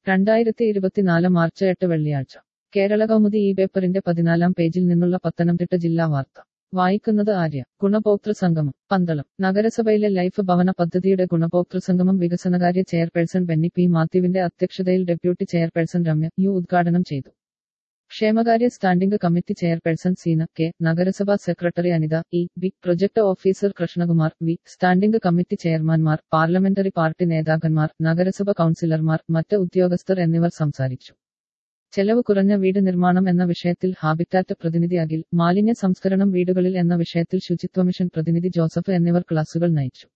രണ്ടായിരത്തി ഇരുപത്തിനാല് മാർച്ച് എട്ട് വെള്ളിയാഴ്ച കേരള കൗമുദി ഈ പേപ്പറിന്റെ പതിനാലാം പേജിൽ നിന്നുള്ള പത്തനംതിട്ട ജില്ലാ വാർത്ത വായിക്കുന്നത് ആര്യ ഗുണഭോക്തൃ സംഗമം പന്തളം നഗരസഭയിലെ ലൈഫ് ഭവന പദ്ധതിയുടെ ഗുണഭോക്തൃ സംഗമം വികസനകാര്യ ചെയർപേഴ്സൺ ബെന്നി പി മാത്യുവിന്റെ അധ്യക്ഷതയിൽ ഡെപ്യൂട്ടി ചെയർപേഴ്സൺ രമ്യ യു ഉദ്ഘാടനം ചെയ്തു ക്ഷേമകാര്യ standing committee chairperson Seena K നഗരസഭാ secretary Anitha E B project officer Krishnakumar V standing committee ചെയർമാൻമാർ പാർലമെന്ററി പാർട്ടി നേതാക്കന്മാർ നഗരസഭ കൌൺസിലർമാർ മറ്റ് ഉദ്യോഗസ്ഥർ എന്നിവർ സംസാരിച്ചു ചെലവ് കുറഞ്ഞ വീട് നിർമ്മാണം എന്ന വിഷയത്തിൽ ഹാബിറ്റാറ്റ് പ്രതിനിധി അഖിൽ മാലിന്യ സംസ്കരണം വീടുകളിൽ എന്ന വിഷയത്തിൽ ശുചിത്വ മിഷൻ പ്രതിനിധി ജോസഫ് എന്നിവർ ക്ലാസുകൾ നയിച്ചു